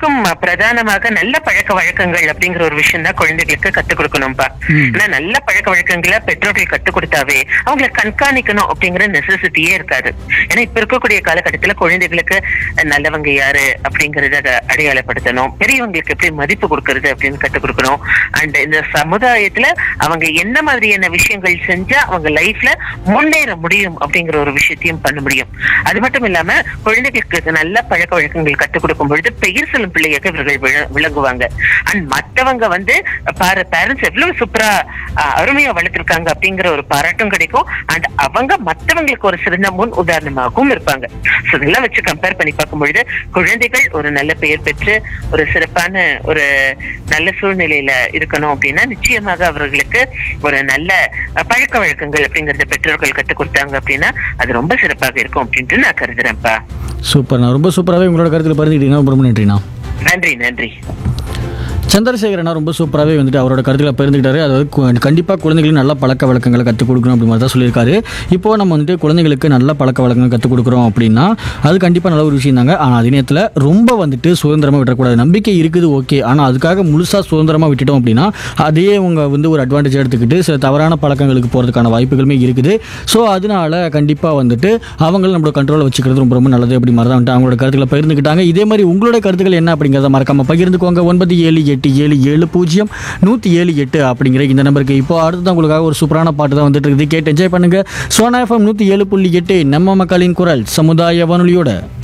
எல்லாத்துக்கும் பிரதானமாக நல்ல பழக்க வழக்கங்கள் அப்படிங்கிற ஒரு விஷயம் தான் குழந்தைகளுக்கு கத்துக் கொடுக்கணும்பா ம். ஆனா நல்ல பழக்க வழக்கங்களை பெற்றோர்கள் கத்துக் கொடுத்தாவே அவங்களை கண்காணிக்கணும் அப்படிங்கிற நெசசிட்டியே இருக்காது ஏன்னா இப்ப இருக்கக்கூடிய காலகட்டத்துல குழந்தைகளுக்கு நல்லவங்க யாரு அப்படிங்கறத அத அடையாளப்படுத்தணும் பெரியவங்களுக்கு எப்படி மதிப்பு கொடுக்கறது அப்படின்னு கத்துக் கொடுக்கணும் அண்ட் இந்த சமுதாயத்துல அவங்க என்ன மாதிரியான விஷயங்கள் செஞ்சா அவங்க லைஃப்ல முன்னேற முடியும் அப்படிங்கிற ஒரு விஷயத்தையும் பண்ண முடியும் அது மட்டும் இல்லாம குழந்தைகளுக்கு நல்ல பழக்க வழக்கங்கள் கத்துக் கொடுக்கும் பொழுது பெயர் சொல்லும் பிள்ளையாக இவர்கள் விள- விளங்குவாங்க அண்ட் மத்தவங்க வந்து பாரு பேரண்ட்ஸ் எவ்வளவு சூப்பரா அஹ், அருமையா வளர்த்திருக்காங்க அப்படிங்கிற ஒரு பாராட்டும் கிடைக்கும் அண்ட் அவங்க மத்தவங்களுக்கு ஒரு சிறந்த முன் உதாரணமாகவும் இருப்பாங்க சோ இதெல்லாம் வச்சு கம்பேர் பண்ணி பார்க்கும் பொழுது குழந்தைகள் ஒரு நல்ல பெயர் பெற்று ஒரு சிறப்பான ஒரு நல்ல சூழ்நிலையில இருக்கணும் அப்படின்னா நிச்சயமாக அவர்களுக்கு ஒரு நல்ல அஹ், பழக்க வழக்கங்கள் அப்படிங்கறத பெற்றோர்கள் கத்துக் கொடுத்தாங்க அப்படின்னா அது ரொம்ப சிறப்பாக இருக்கும் அப்படின்ட்டு நான் கருதுறேன்ப்பா சூப்பர்ண்ணா ரொம்ப சூப்பராகவே உங்களோட கருத்தில் பகிர்ந்துக்கிட்டீங்க ரொம்ப ரொம்ப நன்றிண்ணா நன்றி நன்றி சந்திரசேகரனா ரொம்ப சூப்பராகவே வந்துட்டு அவரோட கருத்துக்களை பகிர்ந்துக்கிட்டாரு அதாவது கு- கண்டிப்பாக குழந்தைகளுக்கு நல்ல பழக்க வழக்கங்களை கற்றுக் கொடுக்கணும் அப்படி மாதிரி தான் சொல்லியிருக்காரு இப்போ நம்ம வந்துட்டு குழந்தைகளுக்கு நல்ல பழக்க வழக்கங்கள் கற்றுக் கொடுக்குறோம் அப்படின்னா அது கண்டிப்பாக நல்ல ஒரு விஷயம் தாங்க ஆனால் அதே நேரத்தில் ரொம்ப வந்துட்டு சுதந்திரமாக விடக்கூடாது நம்பிக்கை இருக்குது ஓகே ஆனால் அதுக்காக முழுசாக சுதந்திரமாக விட்டுட்டோம் அப்படின்னா அதே அவங்க வந்து ஒரு அட்வான்டேஜ் எடுத்துக்கிட்டு சில தவறான பழக்கங்களுக்கு போகிறதுக்கான வாய்ப்புகளுமே இருக்குது ஸோ அதனால கண்டிப்பாக வந்துட்டு அவங்களும் நம்மளோட கண்ட்ரோலில் வச்சுக்கிறது ரொம்ப ரொம்ப நல்லது அப்படி மாதிரி தான் வந்துட்டு அவங்களோட கருத்துக்களை பகிர்ந்துக்கிட்டாங்க இதே மாதிரி உங்களோட கருத்துக்கள் என்ன அப்படிங்கிறத மறக்காம பகிர்ந்துக்கோங்க ஒன்பது ஏழு எட்டு ஏழு ஏழு பூஜ்ஜியம் நூற்றி ஏழு எட்டு அப்படிங்கிற இந்த நம்பருக்கு இப்போ அடுத்து உங்களுக்காக ஒரு சூப்பரான பாட்டு தான் வந்துட்டு இருக்குது கேட்டு என்ஜாய் பண்ணுங்க சோனா எஃப்எம் நூற்றி ஏழு புள்ளி எட்டு நம்ம மக்களின் குரல் சமுதாய வானொலியோட